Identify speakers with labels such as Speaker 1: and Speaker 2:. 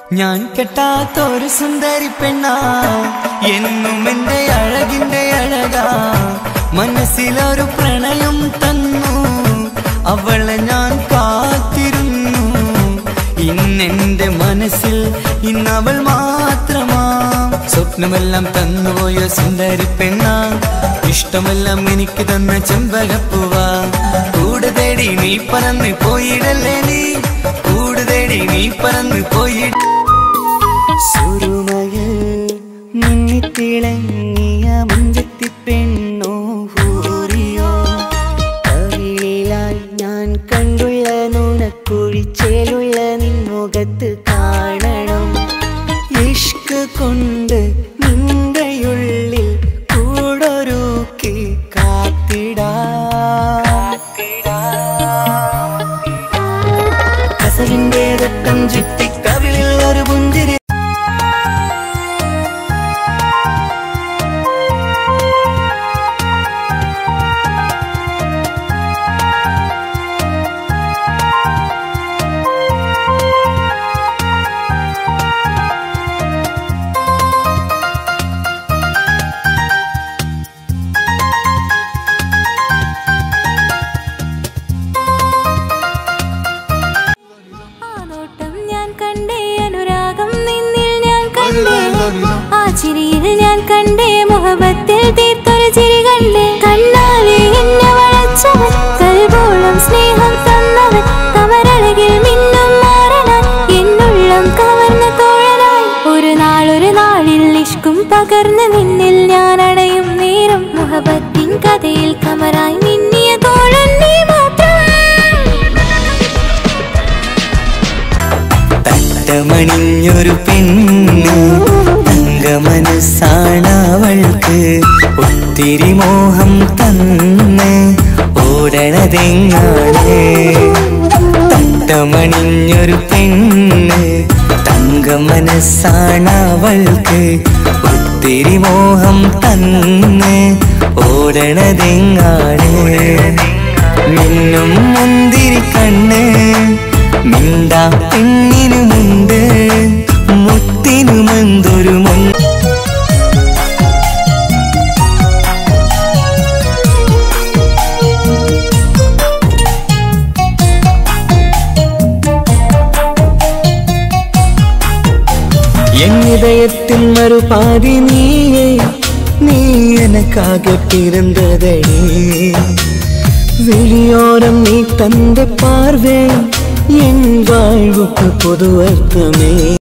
Speaker 1: ഞാൻ കെട്ടാത്തൊരു സുന്ദരി പെണ്ണാ എന്നും എന്റെ അഴകിന്റെ അഴകാ മനസ്സിലൊരു പ്രണയം തന്നു അവളെ ഞാൻ കാത്തിരുന്നു ഇന്നെന്റെ മനസ്സിൽ ഇന്നവൾ മാത്രമാ സ്വപ്നമെല്ലാം തന്നുപോയ സുന്ദരി പെണ്ണാ ഇഷ്ടമെല്ലാം എനിക്ക് തന്ന ചെമ്പകപ്പൂവാ കൂട് തേടി നീ പറന്ന് പോയിടല്ലേ നീ കൂട് തേടി നീ പറന്ന് പോയിട സുരുമയിൽ മിന്നിത്തിളങ്ങിയ മുഞ്ചത്തി പെണ്ണോ ഹൂറിയോ കവിളിലായി ഞാൻ കണ്ടുള്ള നുണക്കുഴിച്ചേലുള്ള നിൻമുഖത്ത് കാണണം ഇഷ്ക് കൊണ്ട് നിന്റെയുള്ളിൽ കൂടൊരുക്കി കാത്തിടാ കസവിന്റെ രക്തം ചുറ്റി കവിളിൽ ഒരു പുഞ്ചിരി
Speaker 2: ആ നോട്ടം ഞാൻ കണ്ടേ അനുരാഗം നിന്നിൽ ഞാൻ കണ്ടേ ആ ചിരിയിൽ ഞാൻ കണ്ടേ മുഹബത്തിൽ തീർത്തൊരു ചിരി കണ്ടേ കണ്ണാലെ എന്നെ വളച്ചവൻ കൽബോളം സ്നേഹം തന്നവൻ കമരഴകിൽ മിന്നും മാറനാൻ എന്നുള്ളം കവർന്ന തോഴനായി ഒരു നാളൊരു നാളിൽ ഇഷ്കും പകർന്ന് നിന്നിൽ ഞാൻ അടയും നേരം മുഹബത്തിൻ കഥയിൽ കമറായി മിന്നിയ തോഴൻ നീ മാത്രം
Speaker 1: തട്ടമണിഞ്ഞൊരു പെണ്ണ് തങ്കമനസ്സാണവൾക്ക് ഒത്തിരി മോഹം തന്ന് ഓടണതെങ്ങാണ് തട്ടമണിഞ്ഞൊരു പെണ്ണ് തങ്കമനസ്സാണവൾക്ക് ഒത്തിരി മോഹം തന്ന് ഓടണതെങ്ങാണ് മിന്നും മുന്തിരി കണ്ണ് മിണ്ടാ പെണ്ണിനുമുണ്ട് മുത്തിനുമെന്തൊരു മുൻ என்னிதயத்தின் மறுபாதி நீயே நீ எனக்காக பிறந்ததடி வெளியோரம் நீ தந்த பார்வை என் வாழ்வுக்கு பொது அர்த்தமே